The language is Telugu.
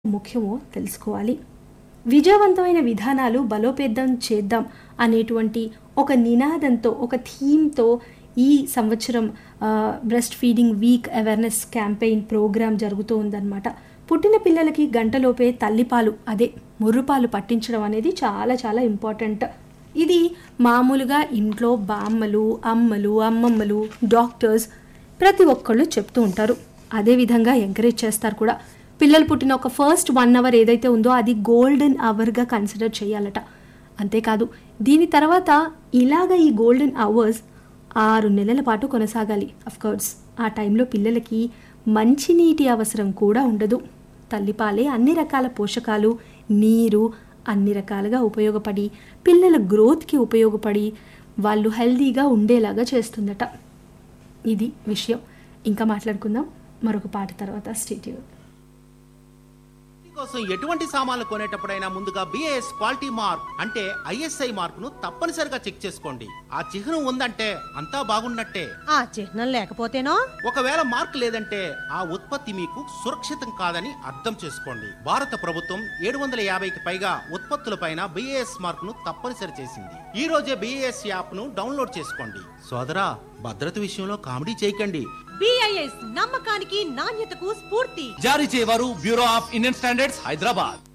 ముఖ్యమో తెలుసుకోవాలి విజయవంతమైన విధానాలు బలోపేతం చేద్దాం అనేటువంటి ఒక నినాదంతో ఒక థీమ్తో ఈ సంవత్సరం breast feeding week awareness campaign program జరుగుతూ ఉందన్నమాట పుట్టిన పిల్లలకి గంటలోపే తల్లిపాలు అదే ముర్రుపాలు పట్టించడం అనేది చాలా చాలా ఇంపార్టెంట్ ఇది మామూలుగా ఇంట్లో బామ్మలు అమ్మలు అమ్మమ్మలు డాక్టర్స్ ప్రతి ఒక్కళ్ళు చెప్తూ ఉంటారు అదేవిధంగా ఎంకరేజ్ చేస్తారు కూడా పిల్లలు పుట్టిన ఒక ఫస్ట్ వన్ అవర్ ఏదైతే ఉందో అది గోల్డెన్ అవర్గా కన్సిడర్ చేయాలట అంతేకాదు దీని తర్వాత ఇలాగ ఈ గోల్డెన్ అవర్స్ ఆరు నెలల పాటు కొనసాగాలి కోర్స్ ఆ టైంలో పిల్లలకి మంచినీటి అవసరం కూడా ఉండదు తల్లిపాలే అన్ని రకాల పోషకాలు నీరు అన్ని రకాలుగా ఉపయోగపడి పిల్లల గ్రోత్కి ఉపయోగపడి వాళ్ళు హెల్దీగా ఉండేలాగా చేస్తుందట ఇది విషయం ఇంకా మాట్లాడుకుందాం మరొక పాట తర్వాత స్టేట్యూ ఇంటి కోసం ఎటువంటి సామాన్లు కొనేటప్పుడైనా ముందుగా బిఏఎస్ క్వాలిటీ మార్క్ అంటే ఐఎస్ఐ మార్కును తప్పనిసరిగా చెక్ చేసుకోండి ఆ చిహ్నం ఉందంటే అంతా బాగున్నట్టే ఆ చిహ్నం లేకపోతేనో ఒకవేళ మార్క్ లేదంటే ఆ ఉత్పత్తి మీకు సురక్షితం కాదని అర్థం చేసుకోండి భారత ప్రభుత్వం ఏడు వందల యాభైకి పైగా ఉత్పత్తులపైన బిఏఎస్ మార్క్ ను తప్పనిసరి చేసింది ఈ రోజే బిఏఎస్ యాప్ ను డౌన్లోడ్ చేసుకోండి సోదరా భద్రత విషయంలో కామెడీ చేయకండి బిఐఎస్ నమ్మకానికి నాణ్యతకు స్ఫూర్తి జారీ చేయవారు Bureau of Indian Standards Hyderabad